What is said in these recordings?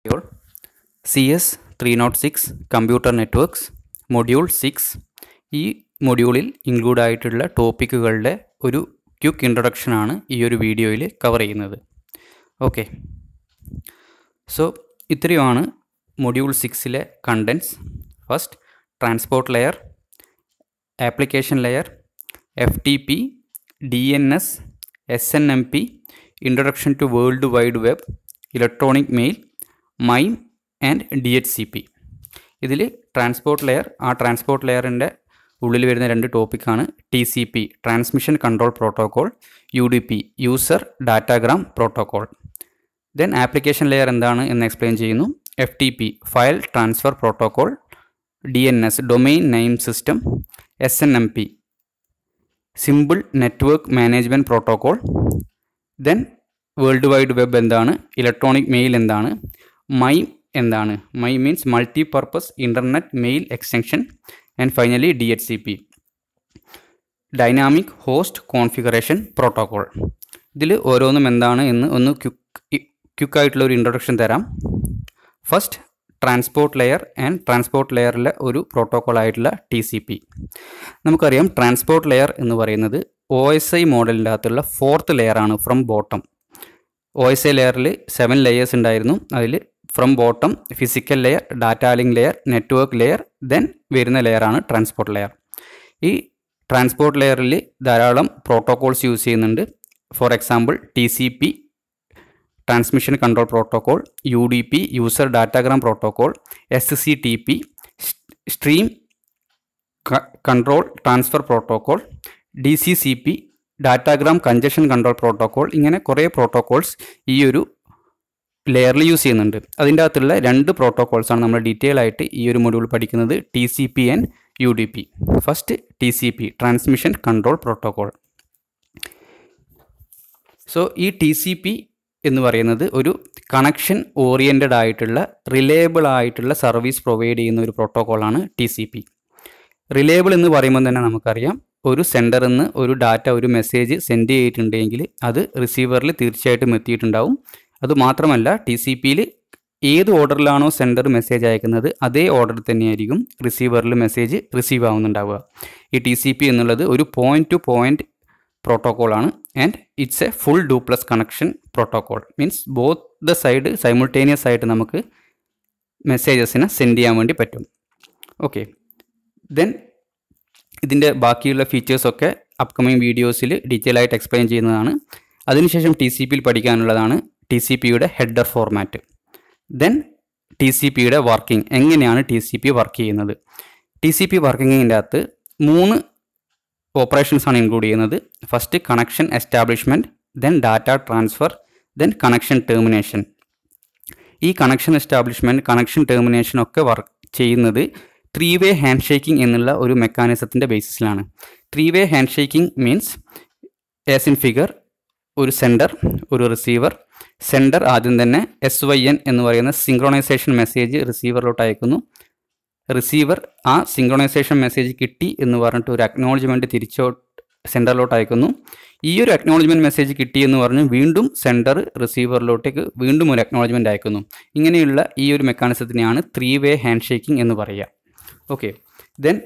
C S three nought six computer networks module six ഈ മൊഡ്യൂളിൽ include ആയിട്ടുള്ള ടോപ്പിക്കുകളുടെ ഒരു ക്യുക്ക് ഇൻട്രൊഡക്ഷനാണ് ഈ ഒരു വീഡിയോയിൽ കവർ ചെയ്യുന്നത് ഓക്കെ സോ ഇത്രയുമാണ് മൊഡ്യൂൾ സിക്സിലെ contents first transport layer application layer F T P D N S S N M P introduction to world wide web electronic mail MIME and D H C P ഇതിൽ transport layer ആ transport ലെയറിൻ്റെ ഉള്ളിൽ വരുന്ന രണ്ട് ടോപ്പിക്കാണ് T C P transmission control protocol U D P user datagram protocol then application layer എന്താണ് എന്ന് explain ചെയ്യുന്നു F T P file transfer protocol D N S domain name system S N M P simple network management protocol then world wide web എന്താണ് electronic mail എന്താണ് MIME എന്താണ് MIME means multipurpose internet mail extension and finally D H C P dynamic host configuration protocol ഇതിൽ ഓരോന്നും എന്താണ് എന്ന് ഒന്ന് quick ക്യുക്കായിട്ടുള്ള ഒരു introduction തരാം first transport layer and transport ലെയറിലെ ഒരു പ്രോട്ടോക്കോൾ ആയിട്ടുള്ള ടി സി പി നമുക്കറിയാം ട്രാൻസ്പോർട്ട് ലെയർ എന്ന് പറയുന്നത് ഒ എസ് ഐ മോഡലിൻ്റെ അകത്തുള്ള ഫോർത്ത് ലെയറാണ് from bottom O S I ലെയറിൽ സെവൻ ലെയേഴ്സ് ഉണ്ടായിരുന്നു അതിൽ from bottom physical layer data link layer network layer then വരുന്ന ലെയറാണ് ട്രാൻസ്പോർട്ട് ലെയർ ഈ ട്രാൻസ്പോർട്ട് ലെയറിൽ ധാരാളം പ്രോട്ടോകോൾസ് യൂസ് ചെയ്യുന്നുണ്ട് for example T C P transmission control protocol U D P user datagram protocol S C T P stream control transfer protocol D C C P datagram congestion control protocol ഇങ്ങനെ കുറേ protocols ഈ ഒരു ലെയറിൽ use ചെയ്യുന്നുണ്ട് അതിൻ്റെ അകത്തുള്ള രണ്ട് പ്രോട്ടോക്കോൾസാണ് നമ്മൾ ഡീറ്റെയിൽ ആയിട്ട് ഈ ഒരു മൊഡ്യൂൾ പഠിക്കുന്നത് T C P and U D P first T C P transmission control protocol so ഈ ടി സി പി എന്ന് പറയുന്നത് ഒരു കണക്ഷൻ ഓറിയൻറ്റഡ് ആയിട്ടുള്ള റിലയബിൾ ആയിട്ടുള്ള സർവീസ് പ്രൊവൈഡ് ചെയ്യുന്ന ഒരു പ്രോട്ടോക്കോളാണ് ടി സി പി റിലയബിൾ എന്ന് പറയുമ്പോൾ തന്നെ നമുക്കറിയാം ഒരു സെൻഡറിൽ നിന്ന് ഒരു ഡാറ്റ ഒരു മെസ്സേജ് സെൻഡ് ചെയ്തിട്ടുണ്ടെങ്കിൽ അത് റിസീവറിൽ തീർച്ചയായിട്ടും എത്തിയിട്ടുണ്ടാവും അതുമാത്രമല്ല ടി സി പിയിൽ ഏത് ഓർഡറിലാണോ സെൻഡർ മെസ്സേജ് അയക്കുന്നത് അതേ ഓർഡറിൽ തന്നെയായിരിക്കും റിസീവറിൽ മെസ്സേജ് റിസീവ് ആവുന്നുണ്ടാവുക ഈ ടി സി പി എന്നുള്ളത് ഒരു പോയിൻറ്റ് ടു പോയിൻറ്റ് പ്രോട്ടോക്കോളാണ് and it's a full duplex connection protocol means both the side simultaneous ആയിട്ട് നമുക്ക് മെസ്സേജസിനെ സെൻഡ് ചെയ്യാൻ വേണ്ടി പറ്റും ഓക്കെ ദെൻ ഇതിൻ്റെ ബാക്കിയുള്ള ഫീച്ചേഴ്സൊക്കെ അപ്കമിങ് വീഡിയോസിൽ ഡീറ്റെയിൽ ആയിട്ട് എക്സ്പ്ലെയിൻ ചെയ്യുന്നതാണ് അതിനുശേഷം ടി സി പിയിൽ പഠിക്കാനുള്ളതാണ് ടി സി പിയുടെ header format then T C പിയുടെ വർക്കിംഗ് എങ്ങനെയാണ് ടി സി പി വർക്ക് ചെയ്യുന്നത് ടി സി പി വർക്കിങ്ങിൻ്റെ അകത്ത് മൂന്ന് ഓപ്പറേഷൻസ് ആണ് ഇൻക്ലൂഡ് ചെയ്യുന്നത് first connection establishment then data transfer then connection termination ഈ കണക്ഷൻ എസ്റ്റാബ്ലിഷ്മെൻറ്റ് കണക്ഷൻ ടെർമിനേഷൻ ഒക്കെ വർക്ക് ചെയ്യുന്നത് ത്രീ വേ ഹാൻഡ് ഷേക്കിംഗ് എന്നുള്ള ഒരു മെക്കാനിസത്തിൻ്റെ ബേസിസിലാണ് three way hand shaking means as in figure ഒരു സെൻഡർ ഒരു റിസീവർ സെൻഡർ ആദ്യം തന്നെ എസ് വൈ എൻ എന്ന് പറയുന്ന സിങ്ക്രോണൈസേഷൻ മെസ്സേജ് റിസീവറിലോട്ട് അയക്കുന്നു റിസീവർ ആ സിങ്ക്രോണൈസേഷൻ മെസ്സേജ് കിട്ടി എന്ന് പറഞ്ഞിട്ട് ഒരു അക്നോളജ്മെൻറ്റ് തിരിച്ചോ സെൻഡറിലോട്ട് അയക്കുന്നു ഈ ഒരു അക്നോളജ്മെൻറ്റ് മെസ്സേജ് കിട്ടി എന്ന് പറഞ്ഞ് വീണ്ടും സെൻഡർ റിസീവറിലോട്ടേക്ക് വീണ്ടും ഒരു അക്നോളജ്മെൻറ്റ് അയക്കുന്നു ഇങ്ങനെയുള്ള ഈ ഒരു മെക്കാനിസത്തിനെയാണ് ത്രീ വേ ഹാൻഡ് ഷേക്കിംഗ് എന്ന് പറയുക ഓക്കെ ദെൻ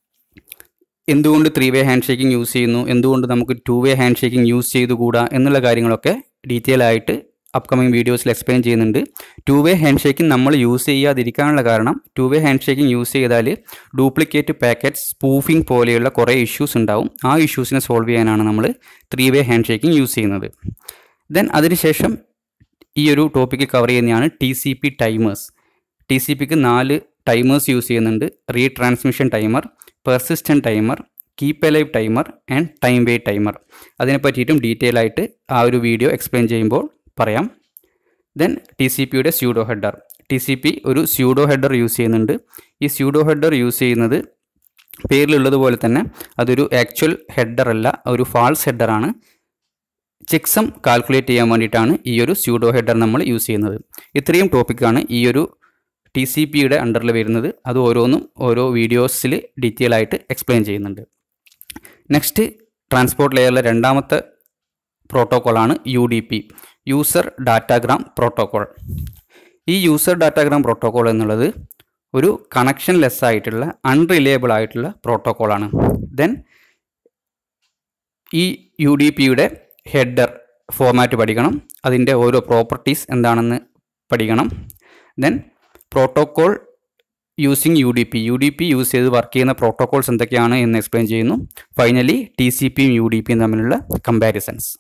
എന്തുകൊണ്ട് three way handshaking use ചെയ്യുന്നു എന്തുകൊണ്ട് നമുക്ക് two way handshaking use ചെയ്തുകൂടാ എന്നുള്ള കാര്യങ്ങളൊക്കെ ഡീറ്റെയിൽ ആയിട്ട് അപ്കമിങ് വീഡിയോസിൽ എക്സ്പ്ലെയിൻ ചെയ്യുന്നുണ്ട് ടു വേ ഹാൻഡ് ഷേക്കിംഗ് നമ്മൾ യൂസ് ചെയ്യാതിരിക്കാനുള്ള കാരണം two way handshaking use ചെയ്താൽ ഡ്യൂപ്ലിക്കേറ്റ് പാക്കറ്റ് സ്പൂഫിംഗ് പോലെയുള്ള കുറേ ഇഷ്യൂസ് ഉണ്ടാവും ആ ഇഷ്യൂസിനെ സോൾവ് ചെയ്യാനാണ് നമ്മൾ three way handshaking use ചെയ്യുന്നത് ദെൻ അതിനുശേഷം ഈ ഒരു ടോപ്പിക്ക് കവർ ചെയ്യുന്നതാണ് T C P timers T C പിക്ക് നാല് ടൈമേഴ്സ് യൂസ് ചെയ്യുന്നുണ്ട് retransmission timer persistent timer keep alive timer and time way timer അതിനെ പറ്റിയിട്ടും ഡീറ്റെയിൽ ആയിട്ട് ആ ഒരു വീഡിയോ എക്സ്പ്ലെയിൻ ചെയ്യുമ്പോൾ പറയാം ദെൻ ടി സി പിയുടെ pseudo header T C P ഒരു സ്യൂഡോ ഹെഡർ യൂസ് ചെയ്യുന്നുണ്ട് ഈ സ്യൂഡോ ഹെഡർ യൂസ് ചെയ്യുന്നത് പേരിലുള്ളതുപോലെ തന്നെ അതൊരു ആക്ച്വൽ ഹെഡർ അല്ല ഒരു ഫാൾസ് ഹെഡറാണ് ചെക്സം കാൽക്കുലേറ്റ് ചെയ്യാൻ വേണ്ടിയിട്ടാണ് ഈ ഒരു സ്യൂഡോ ഹെഡർ നമ്മൾ യൂസ് ചെയ്യുന്നത് ഇത്രയും ടോപ്പിക്കാണ് ഈ ഒരു ടി സി പിയുടെ അണ്ടറിൽ വരുന്നത് അത് ഓരോന്നും ഓരോ വീഡിയോസിൽ ഡീറ്റെയിൽ ആയിട്ട് എക്സ്പ്ലെയിൻ ചെയ്യുന്നുണ്ട് നെക്സ്റ്റ് ട്രാൻസ്പോർട്ട് ലെയറിലെ രണ്ടാമത്തെ പ്രോട്ടോക്കോളാണ് U D P user datagram protocol ഈ യൂസർ ഡാറ്റാഗ്രാം പ്രോട്ടോക്കോൾ എന്നുള്ളത് ഒരു കണക്ഷൻ ലെസ് ആയിട്ടുള്ള അൺറിലയബിൾ ആയിട്ടുള്ള പ്രോട്ടോക്കോളാണ് ദെൻ ഈ യു ഡി പിയുടെ ഹെഡർ ഫോർമാറ്റ് പഠിക്കണം അതിൻ്റെ ഓരോ പ്രോപ്പർട്ടീസ് എന്താണെന്ന് പഠിക്കണം then protocol using U D P U D P use ചെയ്ത് വർക്ക് ചെയ്യുന്ന പ്രോട്ടോക്കോൾസ് എന്തൊക്കെയാണ് എന്ന് എക്സ്പ്ലെയിൻ ചെയ്യുന്നു ഫൈനലി ടി സി പിയും യു ഡി പിയും തമ്മിലുള്ള comparisons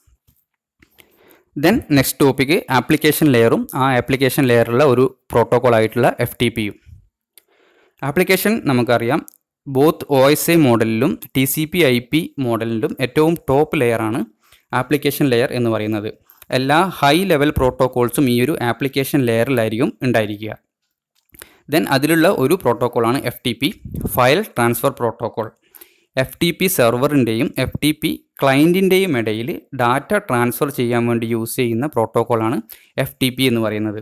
then next topic application ലെയറും ആ ആപ്ലിക്കേഷൻ ലെയറുള്ള ഒരു പ്രോട്ടോക്കോൾ ആയിട്ടുള്ള എഫ് ടി പിയും ആപ്ലിക്കേഷൻ നമുക്കറിയാം ബോത്ത് ഒ എസ് ഐ മോഡലിലും T C P I P മോഡലിലും ഏറ്റവും ടോപ്പ് ലെയറാണ് ആപ്ലിക്കേഷൻ ലെയർ എന്ന് പറയുന്നത് എല്ലാ ഹൈ ലെവൽ പ്രോട്ടോക്കോൾസും ഈ ഒരു ആപ്ലിക്കേഷൻ ലെയറിലായിരിക്കും ഉണ്ടായിരിക്കുക ദെൻ അതിലുള്ള ഒരു പ്രോട്ടോക്കോളാണ് F T P file transfer protocol F T P സെർവറിൻ്റെയും എഫ് ടി പി ക്ലയൻറ്റിൻ്റെയും ഇടയിൽ ഡാറ്റ ട്രാൻസ്ഫർ ചെയ്യാൻ വേണ്ടി യൂസ് ചെയ്യുന്ന പ്രോട്ടോക്കോളാണ് എഫ് ടി പി എന്ന് പറയുന്നത്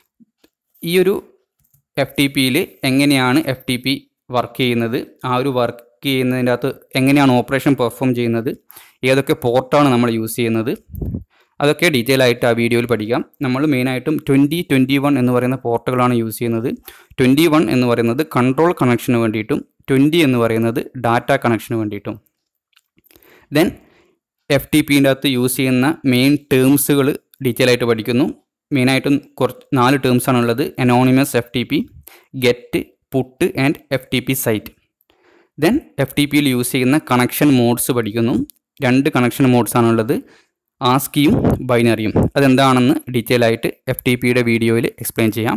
ഈ ഒരു എഫ് ടി പിയിൽ എങ്ങനെയാണ് എഫ് ടി പി വർക്ക് ചെയ്യുന്നത് ആ ഒരു വർക്ക് ചെയ്യുന്നതിൻ്റെ അകത്ത് എങ്ങനെയാണ് ഓപ്പറേഷൻ പെർഫോം ചെയ്യുന്നത് ഏതൊക്കെ പോർട്ടാണ് നമ്മൾ യൂസ് ചെയ്യുന്നത് അതൊക്കെ ഡീറ്റെയിൽ ആയിട്ട് ആ വീഡിയോയിൽ പഠിക്കാം നമ്മൾ മെയിനായിട്ടും ട്വൻറ്റി ട്വൻറ്റി വൺ എന്ന് പറയുന്ന പോർട്ടുകളാണ് യൂസ് ചെയ്യുന്നത് ട്വൻറ്റി വൺ എന്ന് പറയുന്നത് കൺട്രോൾ കണക്ഷന് വേണ്ടിയിട്ടും ട്വൻറ്റി എന്ന് പറയുന്നത് ഡാറ്റ കണക്ഷന് വേണ്ടിയിട്ടും ദെൻ എഫ് ടി പിൻ്റെ അകത്ത് യൂസ് ചെയ്യുന്ന മെയിൻ ടേംസുകൾ ഡീറ്റെയിൽ ആയിട്ട് പഠിക്കുന്നു മെയിനായിട്ടും കുറച്ച് നാല് ടേംസാണ് ഉള്ളത് anonymous F T P get put and F T P site then F T പിയിൽ യൂസ് ചെയ്യുന്ന കണക്ഷൻ മോഡ്സ് പഠിക്കുന്നു രണ്ട് കണക്ഷൻ മോഡ്സ് ആണുള്ളത് ആസ്കിയും ബൈനറിയും അതെന്താണെന്ന് ഡീറ്റെയിൽ ആയിട്ട് എഫ് ടി പിയുടെ വീഡിയോയിൽ എക്സ്പ്ലെയിൻ ചെയ്യാം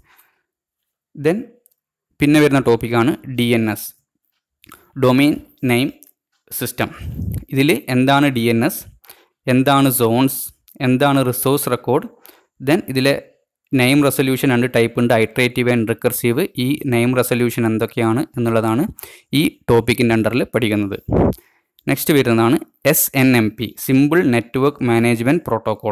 ദെൻ പിന്നെ വരുന്ന ടോപ്പിക്കാണ് D N S domain name system ഇതിൽ എന്താണ് ഡി എൻ എസ് എന്താണ് സോൺസ് എന്താണ് റിസോഴ്സ് റെക്കോർഡ് ദെൻ ഇതിലെ നെയിം റെസൊല്യൂഷൻ രണ്ട് ടൈപ്പ് ഉണ്ട് ഐട്രേറ്റീവ് ആൻഡ് റിക്കർസീവ് ഈ നെയിം റെസൊല്യൂഷൻ എന്തൊക്കെയാണ് എന്നുള്ളതാണ് ഈ ടോപ്പിക്കിൻ്റെ അണ്ടറിൽ പഠിക്കുന്നത് നെക്സ്റ്റ് വരുന്നതാണ് S N M P simple network management protocol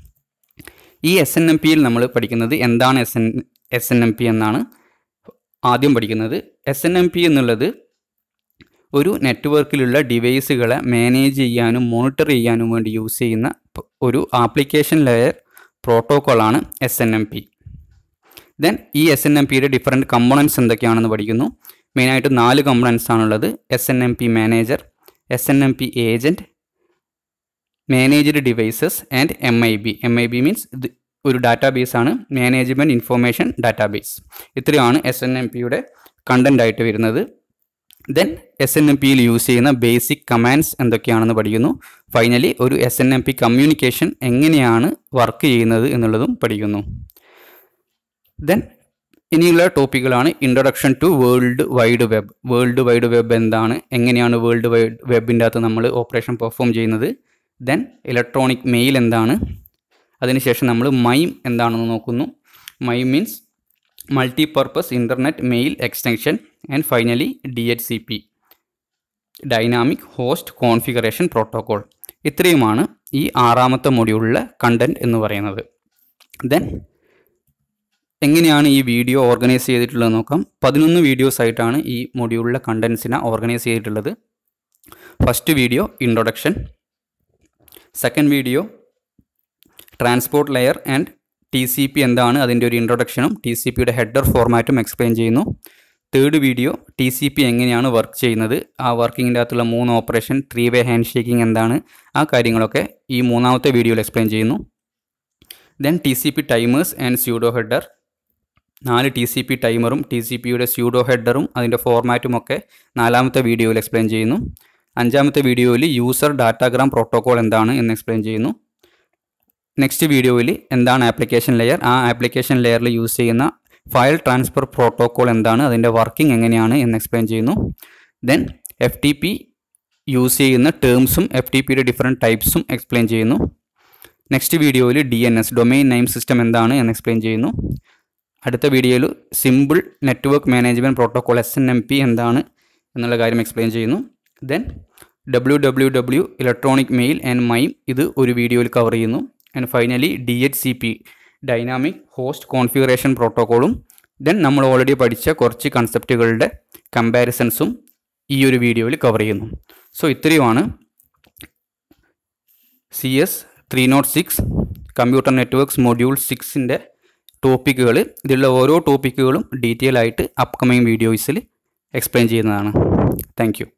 ഈ എസ് എൻ എം പിയിൽ നമ്മൾ പഠിക്കുന്നത് എന്താണ് S N S N M P എന്നാണ് ആദ്യം പഠിക്കുന്നത് എസ് എൻ എം പി എന്നുള്ളത് ഒരു നെറ്റ്വർക്കിലുള്ള ഡിവൈസുകളെ മാനേജ് ചെയ്യാനും മോണിറ്റർ ചെയ്യാനും വേണ്ടി യൂസ് ചെയ്യുന്ന പ- ഒരു ആപ്ലിക്കേഷൻ ലെയർ പ്രോട്ടോക്കോളാണ് S N M P then ഈ എസ് എൻ എം പിയുടെ ഡിഫറെൻറ്റ് കമ്പോണൻസ് എന്തൊക്കെയാണെന്ന് പഠിക്കുന്നു മെയിനായിട്ട് നാല് കമ്പോണൻസ് ആണുള്ളത് S N M P manager S N M P agent managed devices and M I B M I B means ഇത് ഒരു database ആണ് മാനേജ്മെൻറ്റ് ഇൻഫോർമേഷൻ ഡാറ്റാബേസ് ഇത്രയാണ് എസ് എൻ എം പിയുടെ കണ്ടൻ്റ് ആയിട്ട് വരുന്നത് ദെൻ എസ് എൻ എം പിയിൽ use ചെയ്യുന്ന basic commands എന്തൊക്കെയാണെന്ന് പഠിക്കുന്നു ഫൈനലി ഒരു S N M P communication എങ്ങനെയാണ് വർക്ക് ചെയ്യുന്നത് എന്നുള്ളതും പഠിക്കുന്നു ദെൻ ഇനിയുള്ള ടോപ്പിക്കുകളാണ് introduction to world wide web world wide web എന്താണ് എങ്ങനെയാണ് വേൾഡ് വൈഡ് വെബിൻ്റെ അകത്ത് നമ്മൾ ഓപ്പറേഷൻ പെർഫോം ചെയ്യുന്നത് ദെൻ ഇലക്ട്രോണിക് മെയിൽ എന്താണ് അതിനുശേഷം നമ്മൾ മൈം എന്താണെന്ന് നോക്കുന്നു MIME means multipurpose internet mail extension and finally D H C P dynamic host configuration protocol ഇത്രയുമാണ് ഈ ആറാമത്തെ മൊഡ്യൂളിലെ കണ്ടൻറ് എന്ന് പറയുന്നത് ദെൻ എങ്ങനെയാണ് ഈ വീഡിയോ ഓർഗനൈസ് ചെയ്തിട്ടുള്ളത് നോക്കാം പതിനൊന്ന് വീഡിയോസ് ആയിട്ടാണ് ഈ മൊഡ്യൂളിലെ കണ്ടൻസിനെ ഓർഗനൈസ് ചെയ്തിട്ടുള്ളത് first video introduction second video transport layer and T C P എന്താണ് അതിൻ്റെ ഒരു ഇൻട്രൊഡക്ഷനും ടി സി പിയുടെ ഹെഡർ ഫോർമാറ്റും എക്സ്പ്ലെയിൻ ചെയ്യുന്നു third video T C P എങ്ങനെയാണ് വർക്ക് ചെയ്യുന്നത് ആ വർക്കിങ്ങിൻ്റെ അകത്തുള്ള മൂന്ന് operation three way handshaking എന്താണ് ആ കാര്യങ്ങളൊക്കെ ഈ മൂന്നാമത്തെ വീഡിയോയിൽ എക്സ്പ്ലെയിൻ ചെയ്യുന്നു then T C P timers and pseudo header നാല് ടി സി പി ടൈമറും ടി സി പിയുടെ സ്യൂഡോ ഹെഡറും അതിൻ്റെ ഫോർമാറ്റും ഒക്കെ നാലാമത്തെ വീഡിയോയിൽ എക്സ്പ്ലെയിൻ ചെയ്യുന്നു അഞ്ചാമത്തെ വീഡിയോയിൽ യൂസർ ഡാറ്റാഗ്രാം പ്രോട്ടോകോൾ എന്താണ് എന്ന് എക്സ്പ്ലെയിൻ ചെയ്യുന്നു നെക്സ്റ്റ് വീഡിയോയിൽ എന്താണ് ആപ്ലിക്കേഷൻ ലെയർ ആ ആപ്ലിക്കേഷൻ ലെയറിൽ യൂസ് ചെയ്യുന്ന ഫയൽ ട്രാൻസ്ഫർ പ്രോട്ടോകോൾ എന്താണ് അതിൻ്റെ വർക്കിംഗ് എങ്ങനെയാണ് എന്ന് എക്സ്പ്ലെയിൻ ചെയ്യുന്നു then F T P use ചെയ്യുന്ന ടേംസും എഫ് ടി പിയുടെ ഡിഫറെൻറ്റ് ടൈപ്സും എക്സ്പ്ലെയിൻ ചെയ്യുന്നു നെക്സ്റ്റ് വീഡിയോയിൽ D N S domain name system എന്താണ് എന്ന് എക്സ്പ്ലെയിൻ ചെയ്യുന്നു അടുത്ത വീഡിയോയിൽ simple network management protocol S N M P എന്താണ് എന്നുള്ള കാര്യം എക്സ്പ്ലെയിൻ ചെയ്യുന്നു then W W W electronic mail and മൈം ഇത് ഒരു വീഡിയോയിൽ കവർ ചെയ്യുന്നു and finally D H C P dynamic host configuration പ്രോട്ടോക്കോളും ദെൻ നമ്മൾ ഓൾറെഡി പഠിച്ച കുറച്ച് കൺസെപ്റ്റുകളുടെ കമ്പാരിസൺസും ഈ ഒരു വീഡിയോയിൽ കവർ ചെയ്യുന്നു സോ ഇത്രയുമാണ് C S three nought six computer networks module സിക്സിൻ്റെ ടോപ്പിക്കുകൾ ഇതിലുള്ള ഓരോ ടോപ്പിക്കുകളും ഡീറ്റെയിൽ ആയിട്ട് അപ്കമിങ് വീഡിയോസിൽ എക്സ്പ്ലെയിൻ ചെയ്യുന്നതാണ് താങ്ക്